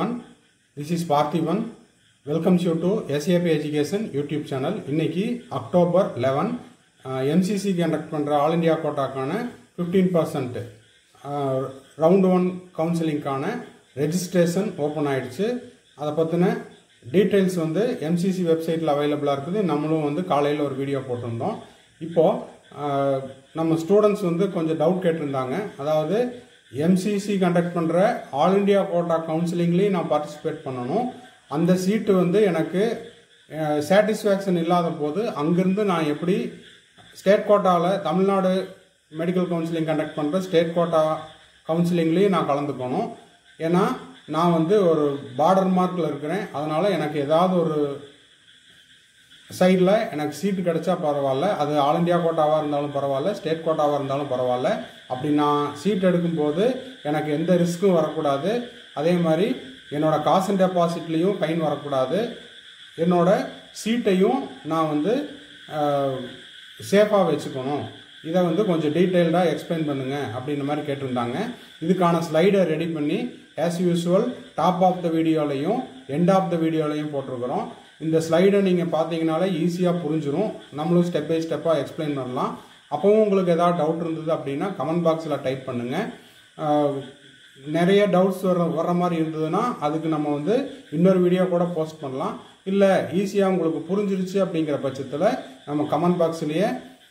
everyone. This is Parthivan. Welcomes you to SAP Education YouTube channel இன்னைக்கு October eleven MCC conduct பண்ணுற all India கோட்டாக்கான fifteen percent round one கவுன்சிலிங்க்கான registration open ஆயிடுச்சு அதை பற்றின details வந்து எம்சிசி வெப்சைட்டில் அவைலபிளாக இருக்குது நம்மளும் வந்து காலையில் ஒரு வீடியோ போட்டிருந்தோம் இப்போது நம்ம ஸ்டூடெண்ட்ஸ் வந்து கொஞ்சம் டவுட் கேட்டிருந்தாங்க அதாவது எம்சிசி கண்டக்ட் பண்ணுற ஆல் இண்டியா கோட்டா கவுன்சிலிங்லேயும் நான் பார்ட்டிசிபேட் பண்ணணும் அந்த சீட்டு வந்து எனக்கு சாட்டிஸ்ஃபேக்ஷன் இல்லாத போது அங்கேருந்து நான் எப்படி ஸ்டேட் கோட்டாவில் தமிழ்நாடு மெடிக்கல் கவுன்சிலிங் கண்டக்ட் பண்ணுற ஸ்டேட் கோட்டா கவுன்சிலிங்லேயும் நான் கலந்துக்கணும் ஏன்னா நான் வந்து ஒரு பார்டர் மார்க்கில் இருக்கிறேன் அதனால் எனக்கு ஏதாவது ஒரு சைடில் எனக்கு சீட்டு கிடைச்சா பரவாயில்ல அது ஆல் இண்டியா கோட்டாவாக இருந்தாலும் பரவாயில்ல ஸ்டேட் கோட்டாவாக இருந்தாலும் பரவாயில்ல அப்படி நான் சீட் எடுக்கும்போது எனக்கு எந்த ரிஸ்க்கும் வரக்கூடாது அதே மாதிரி என்னோட காசு டெபாசிட்லேயும் ஃபைன் வரக்கூடாது என்னோட சீட்டையும் நான் வந்து சேஃபாக வச்சுக்கணும் இதை வந்து கொஞ்சம் டீட்டெயில்டாக எக்ஸ்பிளைன் பண்ணுங்க அப்படின்ற மாதிரி கேட்டிருந்தாங்க இதுக்கான ஸ்லைடை ரெடி பண்ணி as usual top of the வீடியோலையும் எண்ட் ஆஃப் த வீடியோலையும் போட்டிருக்கிறோம் இந்த ஸ்லைடை நீங்கள் பார்த்தீங்கனாலே ஈஸியாக புரிஞ்சிடும் நம்மளும் ஸ்டெப் பை ஸ்டெப்பாக எக்ஸ்பிளைன் பண்ணலாம் அப்போவும் உங்களுக்கு ஏதாவது டவுட் இருந்தது அப்படின்னா கமெண்ட் பாக்ஸில் டைப் பண்ணுங்கள் நிறைய டவுட்ஸ் வர வர்ற மாதிரி இருந்ததுன்னா அதுக்கு நம்ம வந்து இன்னொரு வீடியோ கூட போஸ்ட் பண்ணலாம் இல்லை ஈஸியாக உங்களுக்கு புரிஞ்சிருச்சு அப்படிங்கிற பட்சத்தில் நம்ம கமெண்ட் பாக்ஸ்லேயே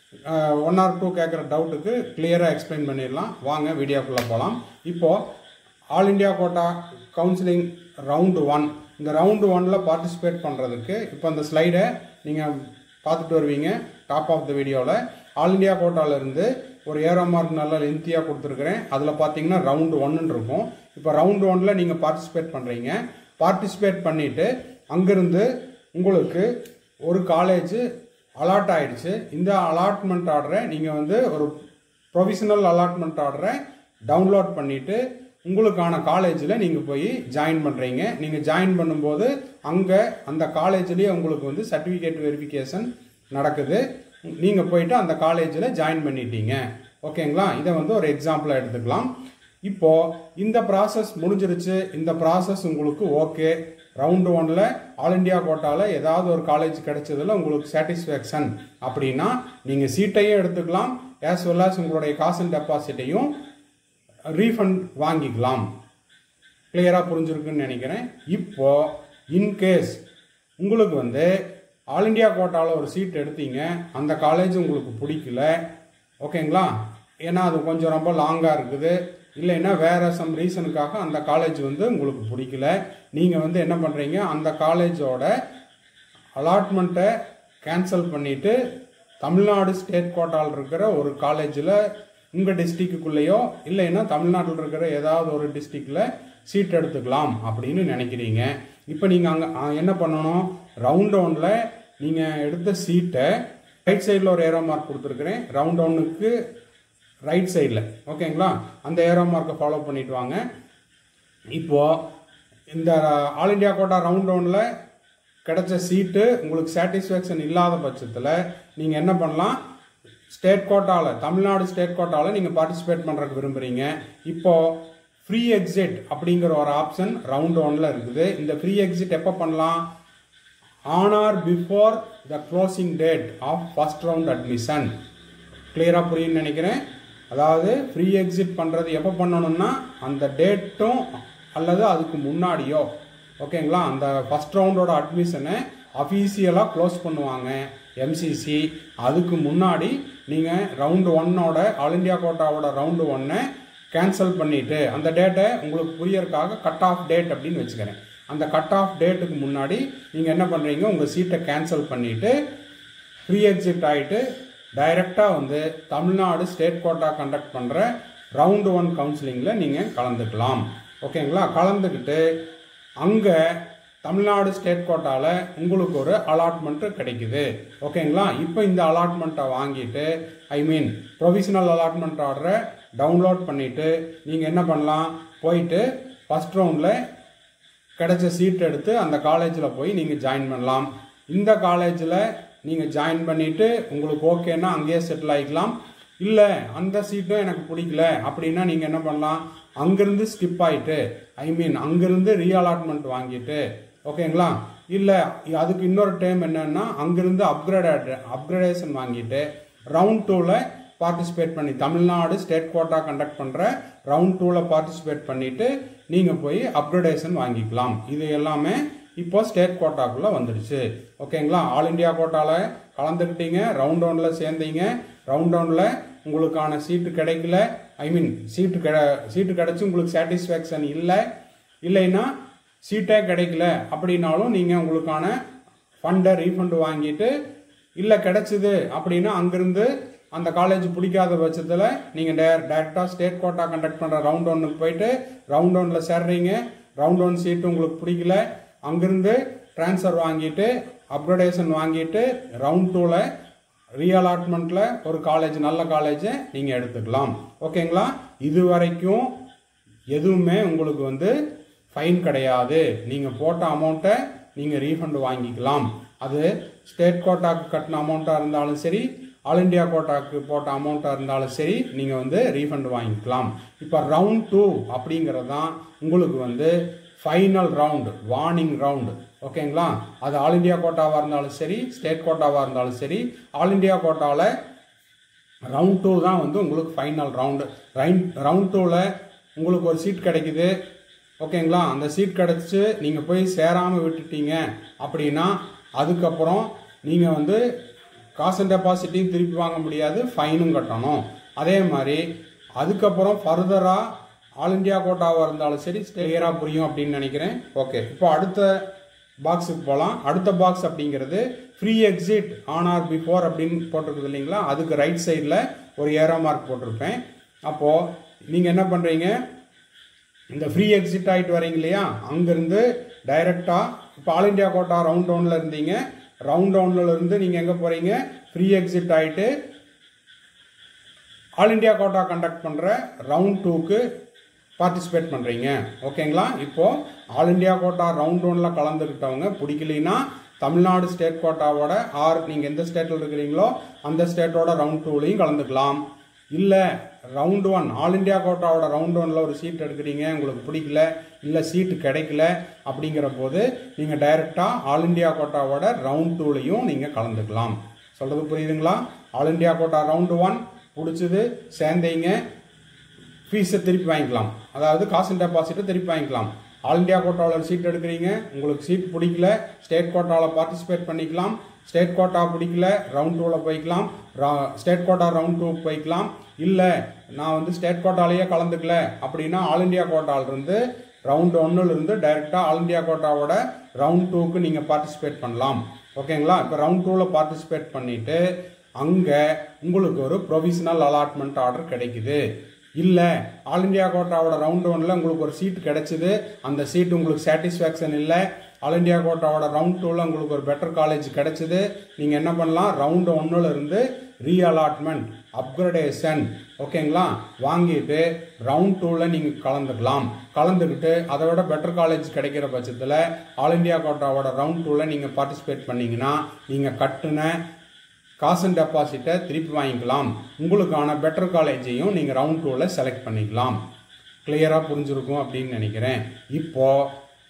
ஒன் ஆர் டூ கேட்குற டவுட்டுக்கு கிளியராக எக்ஸ்பிளைன் பண்ணிடலாம் வாங்க வீடியோக்குள்ளே போகலாம் இப்போது all India quota counselling round one இந்த ரவுண்டு ஒனில் பார்ட்டிசிபேட் பண்ணுறதுக்கு இப்போ அந்த ஸ்லைடை நீங்கள் பார்த்துட்டு வருவீங்க டாப் ஆஃப் த வீடியோவில் ஆல் இண்டியா கோட்டாவிலேருந்து ஒரு ஏரோ மார்க் நல்லா லென்த்தியாக கொடுத்துருக்குறேன் அதில் பார்த்தீங்கன்னா ரவுண்டு ஒன்னு இருக்கும் இப்போ ரவுண்டு ஒனில் நீங்கள் பார்ட்டிசிபேட் பண்ணுறீங்க பார்ட்டிசிபேட் பண்ணிவிட்டு அங்கேருந்து உங்களுக்கு ஒரு காலேஜ் அலாட் ஆயிடுச்சு இந்த அலாட்மெண்ட் ஆர்டரை நீங்கள் வந்து ஒரு ப்ரொவிஷனல் அலாட்மெண்ட் ஆர்டரை டவுன்லோட் பண்ணிவிட்டு உங்களுக்கான காலேஜில் நீங்கள் போய் ஜாயின் பண்ணுறீங்க நீங்கள் ஜாயின் பண்ணும்போது அங்கே அந்த காலேஜ்லேயே உங்களுக்கு வந்து சர்டிஃபிகேட் வெரிஃபிகேஷன் நடக்குது நீங்கள் போயிட்டு அந்த காலேஜில் ஜாயின் பண்ணிட்டீங்க ஓகேங்களா இதை வந்து ஒரு எக்ஸாம்பிளாக எடுத்துக்கலாம் இப்போது இந்த ப்ராசஸ் முடிஞ்சிருச்சு இந்த ப்ராசஸ் உங்களுக்கு ஓகே ரவுண்டு ஒனில் ஆல் இண்டியா கோட்டாவில் ஏதாவது ஒரு காலேஜ் கிடைச்சதில் உங்களுக்கு சாட்டிஸ்ஃபேக்ஷன் அப்படின்னா நீங்கள் சீட்டையும் எடுத்துக்கலாம் ஆஸ் வெல் ஆஸ் உங்களுடைய காசு டெபாசிட்டையும் ரீஃபண்ட் வாங்கிக்கலாம் கிளியராக புரிஞ்சிருக்குன்னு நினைக்கிறேன் இப்போ இன்கேஸ் உங்களுக்கு வந்து ஆல் இண்டியா கோட்டாவில் ஒரு சீட் எடுத்தீங்க அந்த காலேஜ் உங்களுக்கு பிடிக்கல ஓகேங்களா ஏன்னா அது கொஞ்சம் ரொம்ப லாங்காக இருக்குது இல்லைன்னா வேறு சம் ரீசனுக்காக அந்த காலேஜ் வந்து உங்களுக்கு பிடிக்கல நீங்கள் வந்து என்ன பண்ணுறீங்க அந்த காலேஜோட அலாட்மெண்ட்டை கேன்சல் பண்ணிவிட்டு தமிழ்நாடு ஸ்டேட் கோட்டாவில் இருக்கிற ஒரு காலேஜில் உங்கள் டிஸ்ட்ரிக்குள்ளேயோ இல்லைன்னா தமிழ்நாட்டில் இருக்கிற ஏதாவது ஒரு டிஸ்ட்ரிக்டில் சீட் எடுத்துக்கலாம் அப்படின்னு நினைக்கிறீங்க இப்போ நீங்கள் அங்கே என்ன பண்ணணும் ரவுண்ட் ஒனில் நீங்கள் எடுத்த சீட்டை ரைட் சைடில் ஒரு ஏரோ மார்க் கொடுத்துருக்குறேன் ரவுண்ட் ஒன்னுக்கு ரைட் சைடில் ஓகேங்களா அந்த ஏரோ மார்க்கை ஃபாலோ பண்ணிட்டு வாங்க இப்போது இந்த ஆல் இண்டியா கோட்டா ரவுண்ட் ஒனில் கிடைச்ச சீட்டு உங்களுக்கு சாட்டிஸ்ஃபேக்ஷன் இல்லாத பட்சத்தில் நீங்கள் என்ன பண்ணலாம் ஸ்டேட் கோட்டாவில் தமிழ்நாடு ஸ்டேட் கோட்டாவில் நீங்கள் பார்ட்டிசிபேட் பண்ணுறதுக்கு விரும்புகிறீங்க இப்போது ஃப்ரீ எக்ஸிட் அப்படிங்கிற ஒரு ஆப்ஷன் ரவுண்ட் ஒனில் இருக்குது இந்த ஃப்ரீ எக்ஸிட் எப்போ பண்ணலாம் on or before the closing date of first round admission கிளியராக புரியுன்னு நினைக்கிறேன் அதாவது ஃப்ரீ எக்ஸிட் பண்ணுறது எப்போ பண்ணணும்னா அந்த டேட்டும் அல்லது அதுக்கு முன்னாடியோ ஓகேங்களா அந்த ஃபஸ்ட் ரவுண்டோட அட்மிஷனை அஃபீஷியலாக க்ளோஸ் பண்ணுவாங்க எம்சிசி அதுக்கு முன்னாடி நீங்கள் ரவுண்டு ஒன்னோட ஆல் இண்டியா கோட்டாவோட ரவுண்டு ஒன்னை கேன்சல் பண்ணிவிட்டு அந்த டேட்டை உங்களுக்கு புரியறதுக்காக கட் ஆஃப் டேட் அப்படின்னு வச்சுக்கிறேன் அந்த கட் ஆஃப் டேட்டுக்கு முன்னாடி நீங்கள் என்ன பண்ணுறீங்க உங்கள் சீட்டை கேன்சல் பண்ணிவிட்டு ஃப்ரீ எக்ஸிட் ஆகிட்டு டைரெக்டாக வந்து தமிழ்நாடு ஸ்டேட் கோட்டா கண்டக்ட் பண்ணுற ரவுண்டு ஒன் கவுன்சிலிங்கில் நீங்கள் கலந்துக்கலாம் ஓகேங்களா கலந்துக்கிட்டு அங்கே தமிழ்நாடு ஸ்டேட் கோட்டாவில் உங்களுக்கு ஒரு அலாட்மெண்ட்டு கிடைக்குது ஓகேங்களா இப்போ இந்த அலாட்மெண்ட்டை வாங்கிட்டு ஐ மீன் ப்ரொவிஷனல் அலாட்மெண்ட் ஆர்டரை டவுன்லோட் பண்ணிவிட்டு நீங்கள் என்ன பண்ணலாம் போயிட்டு ஃபஸ்ட் ரவுண்டில் கிடைச்ச சீட் எடுத்து அந்த காலேஜில் போய் நீங்கள் ஜாயின் பண்ணலாம் இந்த காலேஜில் நீங்கள் ஜாயின் பண்ணிவிட்டு உங்களுக்கு ஓகேன்னா அங்கேயே செட்டில் ஆகிக்கலாம் இல்லை அந்த சீட்டும் எனக்கு பிடிக்கல அப்படின்னா நீங்கள் என்ன பண்ணலாம் அங்கேருந்து ஸ்கிப் ஆயிட்டு ஐ மீன் அங்கேருந்து ரீஅலாட்மெண்ட் வாங்கிட்டு ஓகேங்களா இல்லை அதுக்கு இன்னொரு டைம் என்னன்னா அங்கேருந்து அப்கிரேட் அப்கிரேடேஷன் வாங்கிட்டு ரவுண்ட் டூவில் பார்ட்டிசிபேட் பண்ணி தமிழ்நாடு ஸ்டேட் கோட்டா கண்டக்ட் பண்ணுற ரவுண்ட் டூவில் பார்ட்டிசிபேட் பண்ணிட்டு நீங்கள் போய் அப்கிரேடேஷன் வாங்கிக்கலாம் இது எல்லாமே இப்போ ஸ்டேட் கோட்டாக்குள்ளே வந்துடுச்சு ஓகேங்களா ஆல் இண்டியா கோட்டாவில் கலந்துக்கிட்டீங்க ரவுண்ட் ஒன்ல சேர்ந்தீங்க ரவுண்ட் ஒன்ல உங்களுக்கான சீட்டு கிடைக்கல ஐ மீன் சீட்டு கிட சீட்டு கிடைச்சி உங்களுக்கு சாட்டிஸ்ஃபேக்ஷன் இல்லை இல்லைன்னா சீட்டே கிடைக்கல அப்படின்னாலும் நீங்கள் உங்களுக்கான ஃபண்டை ரீஃபண்ட் வாங்கிட்டு இல்லை கிடைச்சிது அப்படின்னா அங்கிருந்து அந்த காலேஜ் பிடிக்காத பட்சத்தில் நீங்கள் டே டேரெக்டாக ஸ்டேட் கோட்டா கண்டக்ட் பண்ணுற ரவுண்ட் ஒன்னுக்கு போயிட்டு ரவுண்ட் ஒன்னில் சேர்றீங்க ரவுண்ட் ஒன் சீட்டு உங்களுக்கு பிடிக்கல அங்கிருந்து ட்ரான்ஸ்ஃபர் வாங்கிட்டு அப்கிரேடேஷன் வாங்கிட்டு ரவுண்ட் டூவில் ரீஅலாட்மெண்ட்டில் ஒரு காலேஜ் நல்ல காலேஜை நீங்கள் எடுத்துக்கலாம் ஓகேங்களா இது வரைக்கும் எதுவுமே உங்களுக்கு வந்து ஃபைன் கிடையாது நீங்கள் போட்ட அமௌண்ட்டை நீங்கள் ரீஃபண்ட் வாங்கிக்கலாம் அது ஸ்டேட் கோட்டாக்கு கட்டின அமௌண்ட்டாக இருந்தாலும் சரி ஆல் இண்டியா கோட்டாக்கு போட்ட அமௌண்ட்டாக இருந்தாலும் சரி நீங்கள் வந்து ரீஃபண்ட் வாங்கிக்கலாம் இப்போ ரவுண்ட் டூ அப்படிங்கிறது தான் உங்களுக்கு வந்து ஃபைனல் ரவுண்டு வார்னிங் ரவுண்டு ஓகேங்களா அது ஆல் இண்டியா கோட்டாவாக இருந்தாலும் சரி ஸ்டேட் கோட்டாவாக இருந்தாலும் சரி ஆல் இண்டியா கோட்டாவில் ரவுண்ட் டூ தான் வந்து உங்களுக்கு ஃபைனல் ரவுண்டு ரைன் ரவுண்ட் டூவில் உங்களுக்கு ஒரு சீட் கிடைக்குது ஓகேங்களா அந்த சீட் கிடச்சி நீங்கள் போய் சேராமல் விட்டுட்டீங்க அப்படின்னா அதுக்கப்புறம் நீங்கள் வந்து காசு டெபாசிட்டையும் திருப்பி வாங்க முடியாது ஃபைனும் கட்டணும் அதே மாதிரி அதுக்கப்புறம் ஃபர்தராக ஆல் இண்டியா கோட்டாவாக இருந்தாலும் சரி கிளியராக புரியும் அப்படின்னு நினைக்கிறேன் ஓகே இப்போ அடுத்த பாக்ஸுக்கு போகலாம் அடுத்த பாக்ஸ் அப்படிங்கிறது free exit on or before அப்படின்னு போட்டிருக்குது இல்லைங்களா அதுக்கு ரைட் சைடில் ஒரு ஏரோ மார்க் போட்டிருப்பேன் அப்போது நீங்கள் என்ன பண்ணுறீங்க இந்த ஃப்ரீ எக்ஸிட் ஆகிட்டு வரீங்க இல்லையா அங்கேருந்து டைரெக்டாக இப்போ ஆல் இண்டியா கோட்டா ரவுண்ட் ஒன்ல இருந்தீங்க ரவுண்ட் ஒன்ல இருந்து நீங்கள் எங்கே போகிறீங்க ஃப்ரீ எக்ஸிட் ஆகிட்டு ஆல் இண்டியா கோட்டா கண்டக்ட் பண்ணுற ரவுண்ட் டூக்கு பார்ட்டிசிபேட் பண்ணுறீங்க ஓகேங்களா இப்போது ஆல் இண்டியா கோட்டா ரவுண்ட் ஒன்ல கலந்துக்கிட்டவங்க பிடிக்கலைன்னா தமிழ்நாடு ஸ்டேட் கோட்டாவோட ஆர் நீங்கள் எந்த ஸ்டேட்டில் இருக்கிறீங்களோ அந்த ஸ்டேட்டோட ரவுண்ட் டூலையும் கலந்துக்கலாம் இல்லை ரவுண்ட் ஒன் ஆல் இண்டியா கோட்டாவோட ரவுண்ட் ஒன்ல ஒரு சீட் எடுக்கிறீங்க உங்களுக்கு பிடிக்கல இல்லை சீட்டு கிடைக்கல அப்படிங்கிற போது நீங்கள் டைரெக்டாக ஆல் இண்டியா கோட்டாவோட ரவுண்ட் டூலையும் நீங்கள் கலந்துக்கலாம் சொல்கிறது புரியுதுங்களா all India quota round one பிடிச்சது சேர்ந்தீங்க ஃபீஸை திருப்பி வாங்கிக்கலாம் அதாவது காசு டெபாசிட்டை திருப்பி வாங்கிக்கலாம் ஆல் இண்டியா கோட்டாவில் சீட் எடுக்கிறீங்க உங்களுக்கு சீட் பிடிக்கல ஸ்டேட் கோட்டாவில் பார்ட்டிசிபேட் பண்ணிக்கலாம் ஸ்டேட் கோட்டா பிடிக்கல ரவுண்ட் டூவில் போய்க்கலாம் ஸ்டேட் கோட்டா ரவுண்ட் டூ போய்க்கலாம் இல்லை நான் வந்து ஸ்டேட் கோட்டாலேயே கலந்துக்கல அப்படின்னா ஆல் இண்டியா கோட்டாலிருந்து ரவுண்ட் ஒன்னுலேருந்து டைரெக்டாக ஆல் இண்டியா கோட்டாவோட ரவுண்ட் டூக்கு நீங்கள் பார்ட்டிசிபேட் பண்ணலாம் ஓகேங்களா இப்போ ரவுண்ட் டூவில் பார்ட்டிசிபேட் பண்ணிவிட்டு அங்கே உங்களுக்கு ஒரு ப்ரொவிஷனல் அலாட்மெண்ட் ஆர்டர் கிடைக்குது இல்லை ஆல் இண்டியா கோட்டாவோட ரவுண்ட் ஒன்ல உங்களுக்கு ஒரு சீட் கிடைச்சிது அந்த சீட் உங்களுக்கு சாட்டிஸ்ஃபேக்ஷன் இல்லை ஆல் இண்டியா கோட்டாவோட ரவுண்ட் டூவில் உங்களுக்கு ஒரு பெட்டர் காலேஜ் கிடைச்சிது நீங்கள் என்ன பண்ணலாம் ரவுண்ட் ஒன்னுல இருந்து ரீஅலாட்மெண்ட் அப்கிரடேஷன் ஓகேங்களா வாங்கிட்டு ரவுண்ட் டூவில் நீங்கள் கலந்துக்கலாம் கலந்துக்கிட்டு அதை விட பெட்டர் காலேஜ் கிடைக்கிற பட்சத்தில் ஆல் இண்டியா கோட்டாவோட ரவுண்ட் டூவில் நீங்கள் பார்ட்டிசிபேட் பண்ணீங்கன்னா நீங்கள் கட்டுன காசு டெபாசிட்டை திருப்பி வாங்கிக்கலாம் உங்களுக்கான பெட்டர் காலேஜையும் நீங்கள் ரவுண்ட் டூவில் செலக்ட் பண்ணிக்கலாம் கிளியராக புரிஞ்சிருக்கும் அப்படின்னு நினைக்கிறேன் இப்போது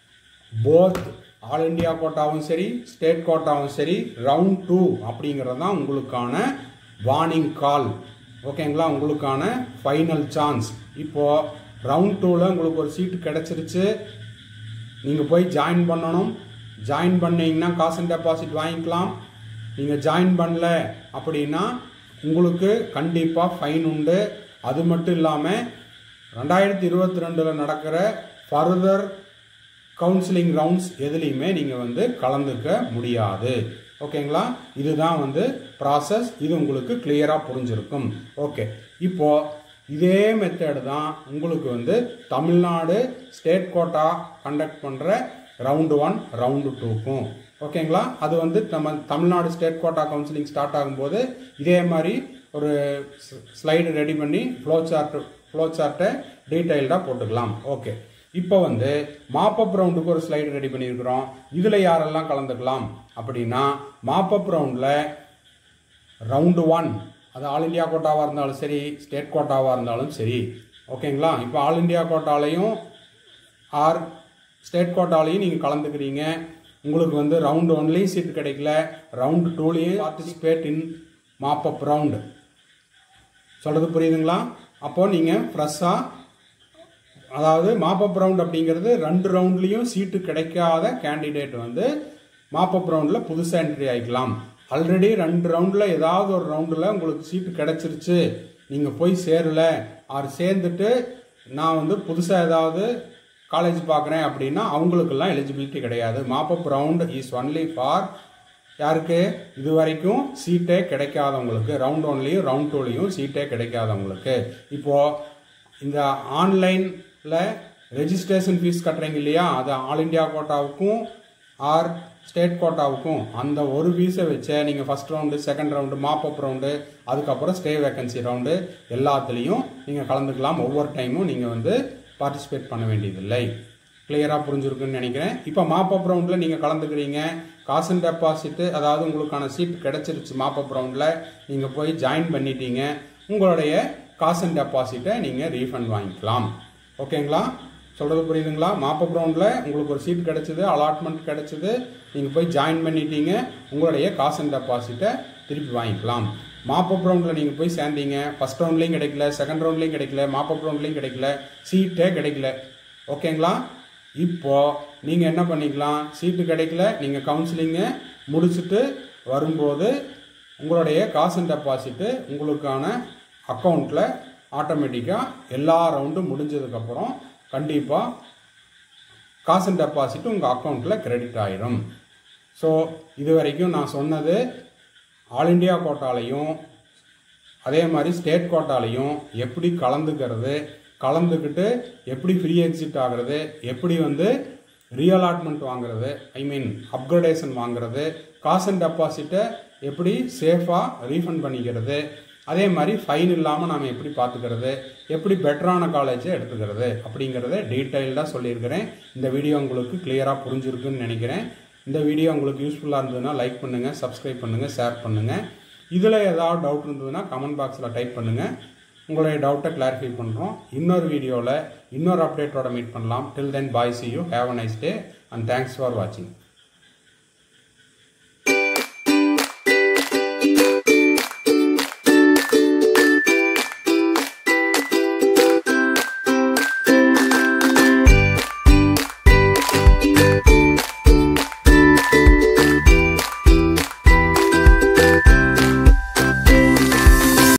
போத் ஆல் இண்டியா கோட்டாவும் சரி ஸ்டேட் கோட்டாவும் சரி ரவுண்ட் டூ அப்படிங்கிறது தான் உங்களுக்கான வார்னிங் கால் ஓகேங்களா உங்களுக்கான ஃபைனல் சான்ஸ் இப்போது ரவுண்ட் டூவில் உங்களுக்கு ஒரு சீட்டு கிடச்சிருச்சு நீங்கள் போய் ஜாயின் பண்ணணும் ஜாயின் பண்ணீங்கன்னா காசு டெபாசிட் வாங்கிக்கலாம் நீங்கள் ஜாயின் பண்ணல அப்படின்னா உங்களுக்கு கண்டிப்பாக ஃபைன் உண்டு அது மட்டும் இல்லாமல் ரெண்டாயிரத்தி இருபத்தி ரெண்டில் நடக்கிற ஃபர்தர் கவுன்சிலிங் ரவுண்ட்ஸ் எதுலேயுமே நீங்கள் வந்து கலந்துக்க முடியாது ஓகேங்களா இதுதான் வந்து ப்ராசஸ் இது உங்களுக்கு கிளியராக புரிஞ்சிருக்கும் ஓகே இப்போது இதே மெத்தட் தான் உங்களுக்கு வந்து தமிழ்நாடு ஸ்டேட் கோட்டா கண்டக்ட் பண்ணுற ரவுண்டு ஒன் ரவுண்டு டூக்கும் ஓகேங்களா அது வந்து நம்ம Tamil Nadu state quota counselling start ஆகும்போது இதே மாதிரி ஒரு ஸ்லைடு ரெடி பண்ணி ஃப்ளோ சார்ட் ஃப்ளோ சார்ட்டை டீட்டெயில்டாக போட்டுக்கலாம் ஓகே இப்போ வந்து மாப்பப் ரவுண்டுக்கு ஒரு ஸ்லைடு ரெடி பண்ணியிருக்கிறோம் இதில் யாரெல்லாம் கலந்துக்கலாம் அப்படின்னா மாப்பப் ரவுண்டில் ரவுண்டு ஒன் அது ஆல் இந்தியா கோட்டாவாக இருந்தாலும் சரி ஸ்டேட் கோட்டாவாக இருந்தாலும் சரி ஓகேங்களா இப்போ ஆல் இந்தியா கோட்டாலையும் ஆர் ஸ்டேட் கோட்டாலையும் நீங்கள் கலந்துக்கிறீங்க உங்களுக்கு வந்து ரவுண்ட் ஒன்லேயும் சீட் கிடைக்கல ரவுண்ட் டூலேயும் participate in mop up round சொல்கிறது புரியுதுங்களா அப்போ நீங்கள் ஃப்ரெஷ்ஷாக அதாவது மாப்பப் ரவுண்ட் அப்படிங்கிறது ரெண்டு ரவுண்ட்லேயும் சீட்டு கிடைக்காத கேண்டிடேட் வந்து மாப்பப் ரவுண்டில் புதுசாக என்ட்ரி ஆகிக்கலாம் ஆல்ரெடி ரெண்டு ரவுண்டில் ஏதாவது ஒரு ரவுண்டில் உங்களுக்கு சீட்டு கிடைச்சிருச்சு நீங்கள் போய் சேரல ஆர் சேர்ந்துட்டு நான் வந்து புதுசாக ஏதாவது காலேஜ் பார்க்குறேன் அப்படின்னா அவங்களுக்கெல்லாம் எலிஜிபிலிட்டி கிடையாது mop up round is only for யாருக்கு இது வரைக்கும் சீட்டே கிடைக்காதவங்களுக்கு ரவுண்ட் ஒன்லேயும் ரவுண்ட் டூலையும் சீட்டே கிடைக்காதவங்களுக்கு இப்போது இந்த ஆன்லைனில் ரெஜிஸ்ட்ரேஷன் ஃபீஸ் கட்டுறீங்க இல்லையா அது ஆல் இண்டியா கோட்டாவுக்கும் ஆர் ஸ்டேட் கோட்டாவுக்கும் அந்த ஒரு ஃபீஸை வச்சு நீங்கள் first round second round mop up round அதுக்கப்புறம் ஸ்டே வேக்கன்சி ரவுண்டு எல்லாத்துலேயும் நீங்கள் கலந்துக்கலாம் ஒவ்வொரு டைமும் நீங்கள் வந்து பார்ட்டிசிபேட் பண்ண வேண்டியதில்லை கிளியராக புரிஞ்சிருக்குன்னு நினைக்கிறேன் இப்போ மாப்பப் ரவுண்டில் நீங்கள் கலந்துக்கிறீங்க காசன் டெபாசிட்டு அதாவது உங்களுக்கான சீட் கிடைச்சிருச்சு மாப்பப் ரவுண்டில் நீங்கள் போய் ஜாயின் பண்ணிட்டீங்க உங்களுடைய காசன் டெபாசிட்டை நீங்கள் ரீஃபண்ட் வாங்கிக்கலாம் ஓகேங்களா சொல்கிறது புரியுதுங்களா மாப்பப் ரவுண்டில் உங்களுக்கு ஒரு சீட் கிடைச்சிது அலாட்மெண்ட் கிடைச்சிது நீங்கள் போய் ஜாயின் பண்ணிட்டீங்க உங்களுடைய காசன் டெபாசிட்டை திருப்பி வாங்கிக்கலாம் மாப்பப் ரவுண்டில் நீங்கள் போய் சேர்ந்தீங்க ஃபஸ்ட் ரவுண்ட்லேயும் கிடைக்கல செகண்ட் ரவுண்ட்லேயும் கிடைக்கல மாப்பப் ரவுண்ட்லேயும் கிடைக்கல சீட்டே கிடைக்கல ஓகேங்களா இப்போ நீங்கள் என்ன பண்ணிக்கலாம் சீட்டு கிடைக்கல நீங்கள் கவுன்சிலிங்கை முடிச்சுட்டு வரும்போது உங்களுடைய காசன் டெபாசிட்டு உங்களுக்கான அக்கௌண்ட்டில் ஆட்டோமேட்டிக்காக எல்லா ரவுண்டும் முடிஞ்சதுக்கப்புறம் கண்டிப்பாக காசன் டெபாசிட் உங்கள் அக்கௌண்ட்டில் கிரெடிட் ஆயிரும் ஸோ இது வரைக்கும் நான் சொன்னது ஆல் இண்டியா கோட்டாலையும் அதே மாதிரி ஸ்டேட் கோட்டாலையும் எப்படி கலந்துக்கிறது கலந்துக்கிட்டு எப்படி ஃப்ரீ எக்ஸிட் ஆகிறது எப்படி வந்து ரீஅலாட்மெண்ட் வாங்குறது ஐ மீன் அப்கிரேடேஷன் வாங்குறது காசன் டெபாசிட்டை எப்படி சேஃபாக ரீஃபண்ட் பண்ணிக்கிறது அதே மாதிரி ஃபைன் இல்லாமல் நாம் எப்படி பார்த்துக்கிறது எப்படி பெட்டரான காலேஜை எடுத்துக்கிறது அப்படிங்கிறத டீட்டெயில்டாக சொல்லியிருக்கிறேன் இந்த வீடியோ உங்களுக்கு கிளியராக புரிஞ்சிருக்குன்னு நினைக்கிறேன் இந்த வீடியோ உங்களுக்கு யூஸ்ஃபுல்லாக இருந்ததுன்னா லைக் பண்ணுங்கள் சப்ஸ்கிரைப் பண்ணுங்கள் ஷேர் பண்ணுங்கள் இதில் ஏதாவது டவுட் இருந்ததுன்னா கமெண்ட் பாக்ஸில் டைப் பண்ணுங்கள் உங்களுடைய டவுட்டை கிளாரிஃபை பண்ணுறோம் இன்னொரு வீடியோவில் இன்னொரு அப்டேட்டோட மீட் பண்ணலாம் till then bye see you have a nice day and thanks for வாட்சிங்